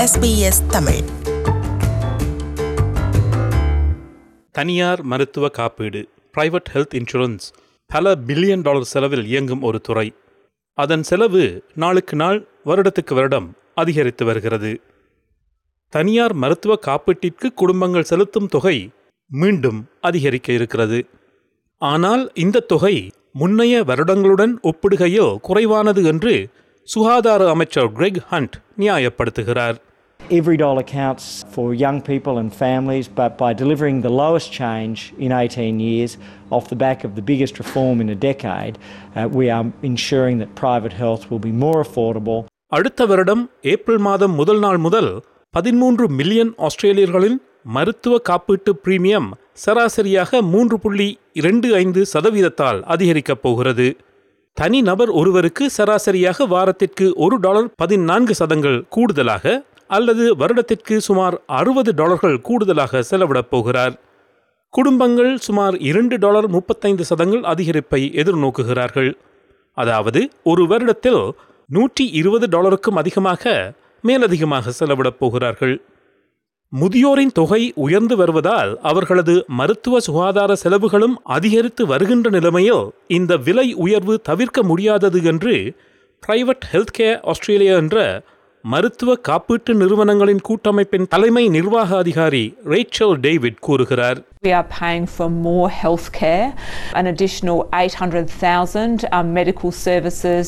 SBS Tamil தனியார் மருத்துவ காப்பீடு பிரைவேட் ஹெல்த் இன்சூரன்ஸ் பல பில்லியன் டாலர் செலவில் இயங்கும் ஒரு துறை அதன் செலவு நாளுக்கு நாள் வருடத்துக்கு வருடம் அதிகரித்து வருகிறது தனியார் மருத்துவ காப்பீட்டிற்கு குடும்பங்கள் செலுத்தும் தொகை மீண்டும் அதிகரிக்க இருக்கிறது ஆனால் இந்த தொகை முன்னைய வருடங்களுடன் ஒப்பிடுகையில் குறைவானது என்று சுகாதார அமைச்சர் கிரெக் ஹண்ட் நியாயப்படுத்துகிறார் Every dollar counts for young people and families, but by delivering the lowest change in 18 years off the back of the biggest reform in a decade, uh, we are ensuring that private health will be more affordable. அடுத்த வருடம் April மாதம் முதல் நாள் முதல் பதிமூன்று million ஆஸ்திரேலியர்களின் மருத்துவ காப்பீட்டு premium சராசரியாக மூன்று புள்ளி இரண்டு ஐந்து சதவீதத்தால் அதிகரிக்கப் போகிறது தனி நபர் ஒருவருக்கு சராசரியாக வாரத்திற்கு ஒரு டாலர் பதினான்கு சதங்கள் கூடுதலாக அல்லது வருடத்திற்கு சுமார் அறுபது டாலர்கள் கூடுதலாக செலவிடப் போகிறார் குடும்பங்கள் சுமார் இரண்டு டாலர் முப்பத்தைந்து சதங்கள் அதிகரிப்பை எதிர்நோக்குகிறார்கள் அதாவது ஒரு வருடத்தில் நூற்றி இருபது டாலருக்கும் அதிகமாக மேலதிகமாக செலவிடப் போகிறார்கள் முதியோரின் தொகை உயர்ந்து வருவதால் அவர்களது மருத்துவ சுகாதார செலவுகளும் அதிகரித்து வருகின்ற நிலைமையில் இந்த விலை உயர்வு தவிர்க்க முடியாதது என்று பிரைவேட் ஹெல்த் கேர் ஆஸ்திரேலியா என்ற மருத்துவ காப்பீட்டு நிறுவனங்களின் கூட்டமைப்பின் தலைமை நிர்வாக அதிகாரி ரேச்சல் டேவிட் கூறுகிறார் We are paying for more healthcare, an additional 800,000 um, medical services,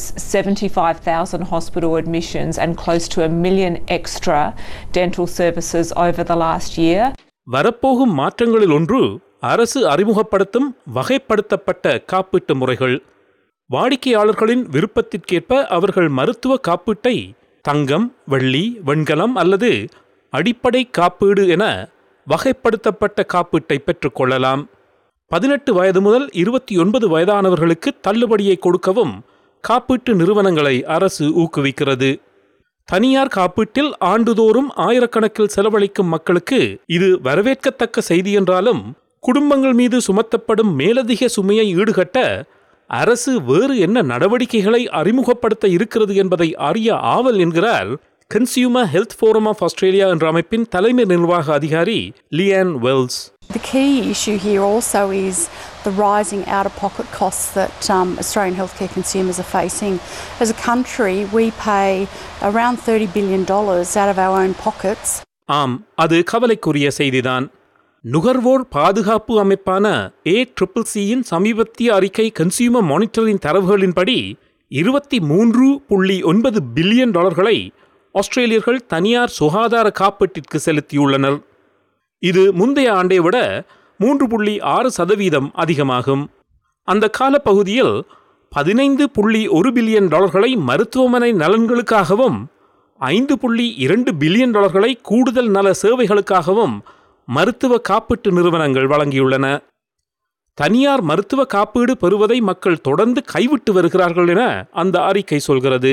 75,000 hospital admissions, and close to a million extra dental services over the last year. வரப்போகும் மாற்றங்களில் ஒன்று அரசு அறிமுகப்படுத்தும் வகைப்படுத்தப்பட்ட காப்பீட்டு முறைகள் வாடிக்கையாளர்களின் விருப்பத்திற்கேற்ப அவர்கள் மருத்துவ காப்பீட்டை தங்கம் வெள்ளி வெண்கலம் அல்லது அடிப்படை காப்பீடு என வகைப்படுத்தப்பட்ட காப்பீட்டை பெற்றுக்கொள்ளலாம் பதினெட்டு வயது முதல் இருபத்தி ஒன்பது வயதானவர்களுக்கு தள்ளுபடியை கொடுக்கவும் காப்பீட்டு நிறுவனங்களை அரசு ஊக்குவிக்கிறது தனியார் காப்பீட்டில் ஆண்டுதோறும் ஆயிரக்கணக்கில் செலவழிக்கும் மக்களுக்கு இது வரவேற்கத்தக்க செய்தி என்றாலும் குடும்பங்கள் மீது சுமத்தப்படும் மேலதிக சுமையை ஈடுகட்ட அரசு வேறு என்ன நடவடிக்கைகளை அறிமுகப்படுத்த இருக்கிறது என்பதை அறிய ஆவல் என்கிறார் consumer health forum of Australia என்ற அமைப்பின் தலைமை நிர்வாக அதிகாரி Leanne Wells The key issue here also is the rising out of pocket costs that um, Australian healthcare consumers are facing. As a country, we pay around $30 billion out of our own pockets. ஆம் அது கவலைக்குரிய செய்திதான் நுகர்வோர் பாதுகாப்பு அமைப்பான ஏ triple சியின் சமீபத்திய அறிக்கை consumer மானிட்டரின் தரவுகளின்படி இருபத்தி மூன்று புள்ளி ஒன்பது பில்லியன் டாலர்களை ஆஸ்திரேலியர்கள் தனியார் சுகாதார காப்பீட்டிற்கு செலுத்தியுள்ளனர் இது முந்தைய ஆண்டை விட மூன்று புள்ளி ஆறு சதவீதம் அதிகமாகும் அந்த காலப்பகுதியில் பதினைந்து புள்ளி ஒரு பில்லியன் டாலர்களை மருத்துவமனை நலன்களுக்காகவும் ஐந்து புள்ளி இரண்டு பில்லியன் டாலர்களை கூடுதல் நல சேவைகளுக்காகவும் மருத்துவ காப்பீட்டு நிறுவனங்கள் வழங்கியுள்ளன தனியார் மருத்துவ காப்பீடு பெறுவதை மக்கள் தொடர்ந்து கைவிட்டு வருகிறார்கள் என அந்த அறிக்கை சொல்கிறது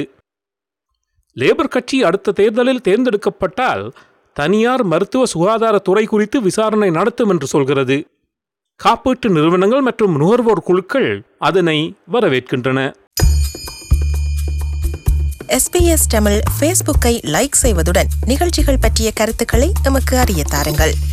லேபர் கட்சி அடுத்த தேர்தலில் தேர்ந்தெடுக்கப்பட்டால் தனியார் மருத்துவ சுகாதார துறை குறித்து விசாரணை நடத்தும் என்று சொல்கிறது காப்பீட்டு நிறுவனங்கள் மற்றும் நுகர்வோர் குழுக்கள் அதனை வரவேற்கின்றன எஸ்பிஎஸ் தமிழ் ஃபேஸ்புக்கை லைக் செய்வதுடன் நிகழ்ச்சிகள் பற்றிய கருத்துக்களை எமக்கு அறிய தாருங்கள்